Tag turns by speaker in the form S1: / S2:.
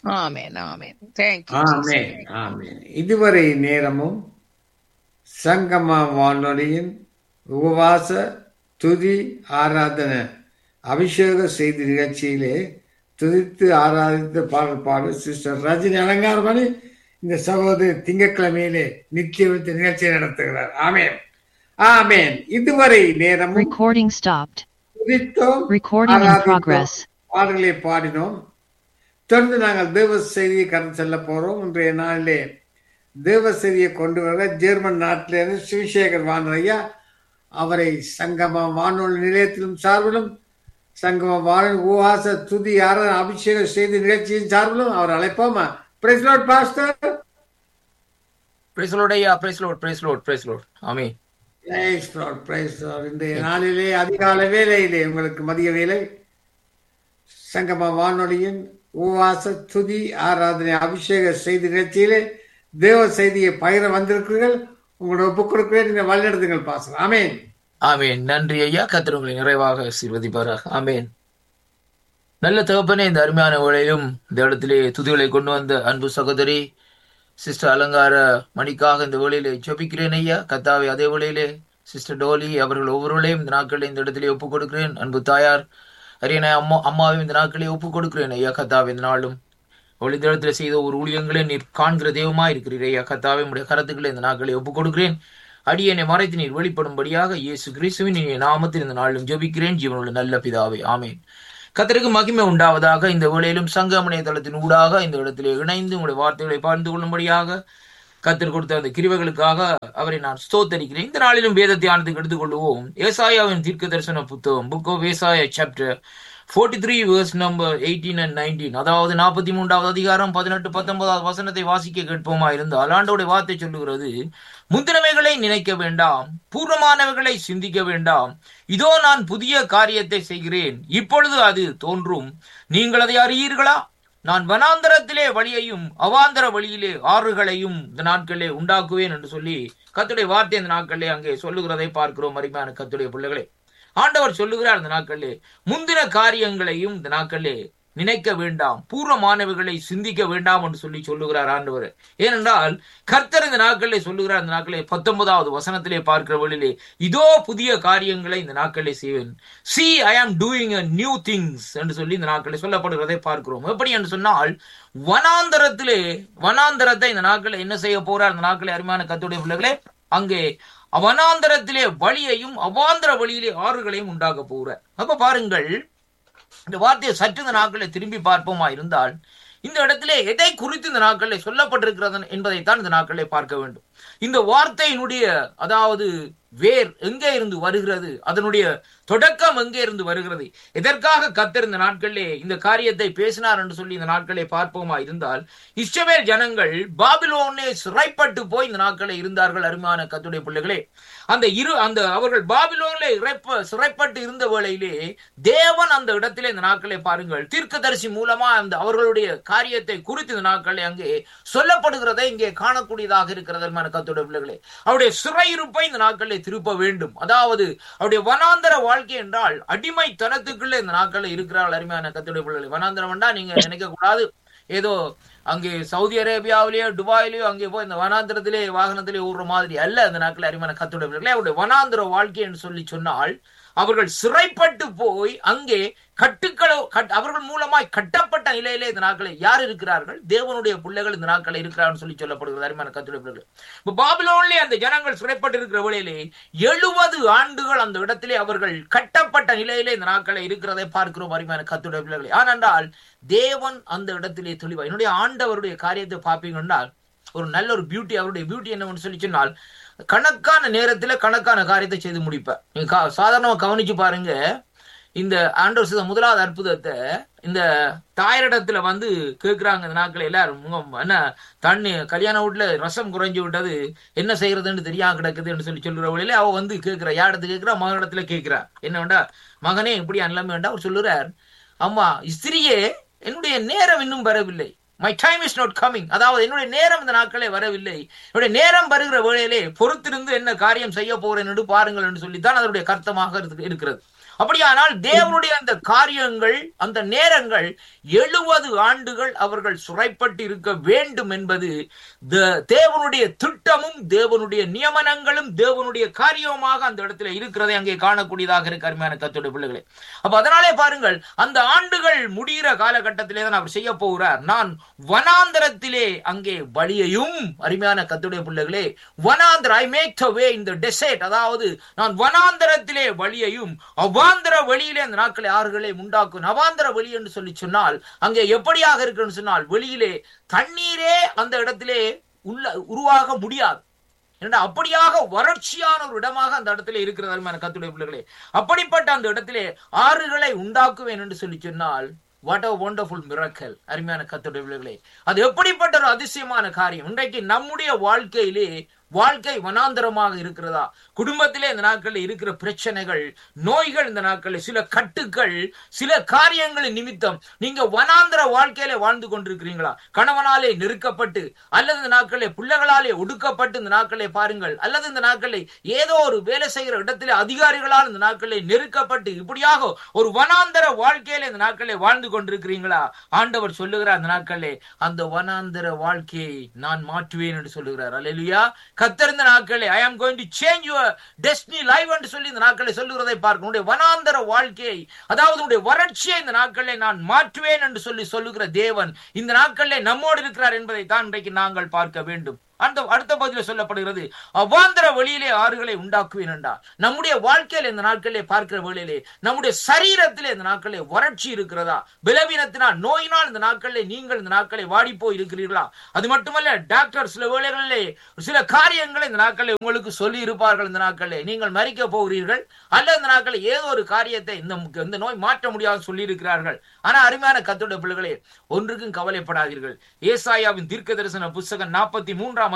S1: ஆமென் ஆமென் thank you
S2: ஆமென் ஆமென் இதுவரை நேரமும் சங்கமா வானொலியின் உபவாச துதி ஆராதனை அபிஷேக செய்தி நிகழ்ச்சியிலே துதித்து ஆராதித்து பாடல் பாடு சிஸ்டர் ரஜினி அலங்காரமணி இந்த சகோதரி திங்கட்கிழமையிலே நித்திய விருத்த நிகழ்ச்சியை நடத்துகிறார் ஆமென் ஆமென் இதுவரை நேரமும்
S3: Recording stopped.
S2: துதித்தோம்
S3: Recording in
S2: ஆராதித்தோம்,
S3: progress.
S2: பாடல்களை பாடினோம் தொடர்ந்து நாங்கள் தேவ செய்தியை கடந்து செல்ல போறோம் இன்றைய நாளிலே தேவ செய்தியை கொண்டு வர ஜெர்மன் நாட்டிலிருந்து சிவசேகர் வானரையா அவரை சங்கம வானொலி நிலையத்திலும் சார்பிலும் சங்கம வானொலி உவாச துதி ஆராத அபிஷேக செய்தி நிகழ்ச்சியின் சார்பிலும் அவர் அழைப்போமா praise lord pastor
S4: praise lord ஐயா praise lord praise lord praise lord amen
S2: praise lord praise lord இன்றைய நாளிலே அதிகாலை வேலையிலே உங்களுக்கு மதிய வேலை சங்கம வானொலியின் உவாச துதி ஆராதனை அபிஷேக செய்தி நிகழ்ச்சியிலே தேவ செய்தியை பகிர வந்திருக்கிறீர்கள் உங்களோட ஒப்புக் கொடுக்கிறேன் நீங்கள் வழிநடத்துங்கள் பாசம் ஆமென்
S4: ஆமேன் நன்றி ஐயா கர்த்தர் உங்களை நிறைவாக ஆசீர்வதிப்பாராக ஆமேன் நல்ல தகப்பனே இந்த அருமையான வேளையிலும் இந்த இடத்திலே துதிகளை கொண்டு வந்த அன்பு சகோதரி சிஸ்டர் அலங்கார மணிக்காக இந்த வேளையிலே ஜெபிக்கிறேன் ஐயா கத்தாவை அதே வேளையிலே சிஸ்டர் டோலி அவர்கள் ஒவ்வொருவரையும் இந்த நாட்களில் இந்த இடத்திலே ஒப்புக் கொடுக்கிறேன் அன்பு தாயார் அரியணை அம்மா அம்மாவையும் இந்த நாட்களே ஒப்புக் கொடுக்கிறேன் ஐயா கத்தாவை இந்த நாளும் அவள் இந்த இடத்துல செய்த ஒரு ஊழியங்களே நீர் காண்கிற தெய்வமா இருக்கிறீர் ஐயா கத்தாவை உடைய கரத்துக்களை இந்த நாட்களை ஒப்புக் கொடுக்கிறேன் அடியனை மறைத்து நீர் வெளிப்படும்படியாக இயேசு கிறிஸ்துவின் இனிய நாமத்தில் இந்த நாளிலும் ஜெபிக்கிறேன் ஜீவனுள்ள நல்ல பிதாவே ஆமேன் கத்தருக்கு மகிமை உண்டாவதாக இந்த வேளையிலும் சங்கமனைய தளத்தின் ஊடாக இந்த இடத்திலே இணைந்து உங்களுடைய வார்த்தைகளை பகிர்ந்து கொள்ளும்படியாக கத்தர் கொடுத்த அந்த கிருவைகளுக்காக அவரை நான் ஸ்தோத்தரிக்கிறேன் இந்த நாளிலும் வேத தியானத்துக்கு எடுத்துக்கொள்வோம் ஏசாயாவின் தீர்க்க தரிசன புத்தகம் book of Isaiah chapter forty three verse number eighteen and nineteen அதாவது நாற்பத்தி மூன்றாவது அதிகாரம் பதினெட்டு பத்தொன்பதாவது வசனத்தை வாசிக்க கேட்போமா இருந்தால் ஆண்டோடைய வார்த்தை சொல்லுகிறது முந்தினவைகளை நினைக்க வேண்டாம் பூர்வமானவைகளை சிந்திக்க வேண்டாம் இதோ நான் புதிய காரியத்தை செய்கிறேன் இப்பொழுது அது தோன்றும் நீங்கள் அதை அறியீர்களா நான் வனாந்தரத்திலே வழியையும் அவாந்தர வழியிலே ஆறுகளையும் இந்த நாட்களிலே உண்டாக்குவேன் என்று சொல்லி கத்துடைய வார்த்தை இந்த நாட்களிலே அங்கே சொல்லுகிறதை பார்க்கிறோம் அருமையான கத்துடைய பிள்ளைகளே ஆண்டவர் சொல்லுகிறார் இந்த நாட்களிலே முந்தின காரியங்களையும் இந்த நாட்களிலே நினைக்க வேண்டாம் பூர்வமானவைகளை சிந்திக்க வேண்டாம் என்று சொல்லி சொல்லுகிறார் ஆண்டவர் ஏனென்றால் கர்த்தர் இந்த நாட்களிலே சொல்லுகிறார் இந்த நாட்களே பத்தொன்பதாவது வசனத்திலே பார்க்கிற வழியிலே இதோ புதிய காரியங்களை இந்த நாட்களிலே செய்வேன் சி ஐ ஆம் டூயிங் அ நியூ திங்ஸ் என்று சொல்லி இந்த நாட்களில் சொல்லப்படுகிறதை பார்க்கிறோம் எப்படி என்று சொன்னால் வனாந்தரத்திலே வனாந்தரத்தை இந்த நாட்களில் என்ன செய்ய போறார் இந்த நாட்களில் அருமையான கத்துடைய பிள்ளைகளே அங்கே வனாந்தரத்திலே வழியையும் அவாந்தர வழியிலே ஆறுகளையும் உண்டாக்க போகிறார் அப்ப பாருங்கள் இந்த வார்த்தையை சற்று இந்த நாட்களில் திரும்பி பார்ப்போமா இருந்தால் இந்த இடத்திலே எதை குறித்து இந்த நாட்களில் சொல்லப்பட்டிருக்கிறது என்பதைத்தான் இந்த நாட்களிலே பார்க்க வேண்டும் இந்த வார்த்தையினுடைய அதாவது வேர் எங்கே இருந்து வருகிறது அதனுடைய தொடக்கம் எங்கே இருந்து வருகிறது எதற்காக கத்தர் இந்த நாட்களிலே இந்த காரியத்தை பேசினார் என்று சொல்லி இந்த நாட்களை பார்ப்போமா இருந்தால் இஸ்ரவேல் ஜனங்கள் பாபிலோனே சிறைப்பட்டு போய் இந்த நாட்களை இருந்தார்கள் அருமையான கத்துடைய பிள்ளைகளே அந்த இரு அந்த அவர்கள் பாபிலோனிலே இறைப்ப சிறைப்பட்டு இருந்த வேளையிலே தேவன் அந்த இடத்திலே இந்த நாட்களை பாருங்கள் தீர்க்கதரிசி மூலமா அந்த அவர்களுடைய காரியத்தை குறித்து இந்த நாட்களை அங்கே சொல்லப்படுகிறதை இங்கே காணக்கூடியதாக இருக்கிறது அருமையான கத்துடைய பிள்ளைகளே அவருடைய சிறையிருப்பை இந்த நாட்களில் திருப்ப வேண்டும் அதாவது அவருடைய வனாந்தர வாழ்க்கை என்றால் அடிமைத்தனத்துக்குள்ள இந்த நாட்களில் இருக்கிறார்கள் அருமையான கத்துடைய பிள்ளைகளை வனாந்தரம் வேண்டா நீங்க நினைக்க கூடாது ஏதோ அங்கே சவுதி அரேபியாவிலேயோ துபாயிலேயோ அங்கே போய் இந்த வனாந்திரத்திலே வாகனத்திலே ஊடுற மாதிரி அல்ல அந்த நாட்கள் அருமையான கத்துடைய பிள்ளைகளே அவருடைய வனாந்திர வாழ்க்கை என்று சொல்லி சொன்னால் அவர்கள் சிறைப்பட்டு போய் அங்கே கட்டுக்களோ அவர்கள் மூலமாய் கட்டப்பட்ட நிலையிலே இந்த நாட்களை யார் இருக்கிறார்கள் தேவனுடைய பிள்ளைகள் இந்த நாட்களை இருக்கிறார்கள் சொல்லி சொல்லப்படுகிறது அருமையான கத்துடைய பிள்ளைகள் இப்ப பாபிலோன்லே அந்த ஜனங்கள் சிறைப்பட்டு இருக்கிற வேளையிலே எழுபது ஆண்டுகள் அந்த இடத்திலே அவர்கள் கட்டப்பட்ட நிலையிலே இந்த நாட்களை இருக்கிறதை பார்க்கிறோம் அருமையான கத்துடைய பிள்ளைகளை ஆனென்றால் தேவன் அந்த இடத்திலே தெளிவா என்னுடைய ஆண்டவருடைய காரியத்தை பார்ப்பீங்கன்னா ஒரு நல்ல ஒரு பியூட்டி அவருடைய பியூட்டி என்னன்னு சொல்லி சொன்னால் கணக்கான நேரத்துல கணக்கான காரியத்தை செய்து முடிப்பேன் நீங்க சாதாரணமா கவனிச்சு பாருங்க இந்த ஆண்டவர் செய்த முதலாவது அற்புதத்தை இந்த தாயரிடத்துல வந்து கேட்கிறாங்க இந்த நாட்கள் எல்லாரும் என்ன தண்ணி கல்யாண வீட்டுல ரசம் குறைஞ்சு விட்டது என்ன செய்யறதுன்னு தெரியாம கிடக்குதுன்னு சொல்லி சொல்லுற வழியில அவ வந்து கேட்கிறா யாரிடத்து கேட்கிறா மகனிடத்துல கேட்கிறா என்ன வேண்டா மகனே இப்படி அல்லாம வேண்டாம் அவர் சொல்லுறார் அம்மா ஸ்திரியே என்னுடைய நேரம் இன்னும் வரவில்லை my time is not coming அதாவது என்னுடைய நேரம் இந்த நாட்களே வரவில்லை என்னுடைய நேரம் வருகிற வேளையிலே பொறுத்திருந்து என்ன காரியம் செய்ய போறேன் என்று பாருங்கள் என்று சொல்லித்தான் அதனுடைய கர்த்தமாக இருக்கிறது அப்படியானால் தேவனுடைய அந்த காரியங்கள் அந்த நேரங்கள் எழுபது ஆண்டுகள் அவர்கள் சுரைப்பட்டு இருக்க வேண்டும் என்பது த- தேவனுடைய திட்டமும் தேவனுடைய நியமனங்களும் தேவனுடைய காரியமாக அந்த இடத்துல இருக்கிறதை அங்கே காணக்கூடியதாக இருக்கு அருமையான கத்துடைய பிள்ளைகளே அப்ப அதனாலே பாருங்கள் அந்த ஆண்டுகள் முடிகிற காலகட்டத்திலே தான் அவர் செய்ய போகிறார் நான் வனாந்தரத்திலே அங்கே வழியையும் அருமையான கத்துடைய பிள்ளைகளே வனாந்தர ஐ மேக் த வே இந்த டெசர்ட் அதாவது நான் வனாந்தரத்திலே வழியையும் அவாந்தர வெளியிலே அந்த நாட்களை ஆறுகளை உண்டாக்கும் அவாந்தர வெளி என்று சொல்லி சொன்னால் அங்கே எப்படியாக இருக்குன்னு சொன்னால் வெளியிலே தண்ணீரே அந்த இடத்திலே உள்ள உருவாக முடியாது ஏன்னா அப்படியாக வறட்சியான ஒரு இடமாக அந்த இடத்துல இருக்கிறது அருமையான கத்துடைய பிள்ளைகளே அப்படிப்பட்ட அந்த இடத்திலே ஆறுகளை உண்டாக்குவேன் என்று சொல்லி சொன்னால் வாட் அ ஒண்டர்ஃபுல் மிரக்கல் அருமையான கத்துடைய பிள்ளைகளே அது எப்படிப்பட்ட ஒரு அதிசயமான காரியம் இன்றைக்கு நம்முடைய வாழ்க்கையிலே வாழ்க்கை வனாந்தரமாக இருக்கிறதா குடும்பத்திலே இந்த நாட்களில் இருக்கிற பிரச்சனைகள் நோய்கள் இந்த நாட்களில் சில கட்டுக்கள் சில காரியங்களின் நிமித்தம் நீங்க வனாந்தர வாழ்க்கையில வாழ்ந்து கொண்டிருக்கிறீங்களா கணவனாலே நெருக்கப்பட்டு அல்லது இந்த நாட்களிலே பிள்ளைகளாலே ஒடுக்கப்பட்டு இந்த நாட்களை பாருங்கள் அல்லது இந்த நாட்களில் ஏதோ ஒரு வேலை செய்கிற இடத்திலே அதிகாரிகளால் இந்த நாட்களில் நெருக்கப்பட்டு இப்படியாக ஒரு வனாந்தர வாழ்க்கையில இந்த நாட்களிலே வாழ்ந்து கொண்டிருக்கிறீங்களா ஆண்டவர் சொல்லுகிறார் அந்த நாட்களிலே அந்த வனாந்தர வாழ்க்கையை நான் மாற்றுவேன் என்று சொல்லுகிறார் அல்லேலூயா கத்தர் இந்த நாட்களே I am going to change your destiny live என்று சொல்லி இந்த நாட்களை சொல்லுகிறதை பார்க்க உன்னுடைய வனாந்தர வாழ்க்கையை அதாவது உன்னுடைய வறட்சியை இந்த நாட்களிலே நான் மாற்றுவேன் என்று சொல்லி சொல்லுகிற தேவன் இந்த நாட்களிலே நம்மோடு இருக்கிறார் என்பதை தான் இன்றைக்கு நாங்கள் பார்க்க வேண்டும் அந்த அடுத்த பகுதியில் சொல்லப்படுகிறது அவாந்தர வெளியிலே ஆறுகளை உண்டாக்குவேன் என்றார் நம்முடைய வாழ்க்கையில இந்த நாட்களிலே பார்க்கிற வேளையிலே நம்முடைய சரீரத்திலே இந்த நாட்களிலே வறட்சி இருக்கிறதா பலவீனத்தினால் நோயினால் இந்த நாட்களிலே நீங்கள் இந்த நாட்களை வாடி போய் இருக்கிறீர்களா அது மட்டுமல்ல டாக்டர் சில வேளைகளிலே சில காரியங்களை இந்த நாட்களில் உங்களுக்கு சொல்லி இருப்பார்கள் இந்த நாட்களிலே நீங்கள் மறிக்க போகிறீர்கள் அல்ல இந்த நாட்களில் ஏதோ ஒரு காரியத்தை இந்த இந்த நோய் மாற்ற முடியாது சொல்லி இருக்கிறார்கள் ஆனா அருமையான கத்தோட பிள்ளைகளே ஒன்றுக்கும் கவலைப்படாதீர்கள் ஏசாயாவின் தீர்க்க தரிசன புஸ்தகம் நாற்பத்தி மூன்றாம்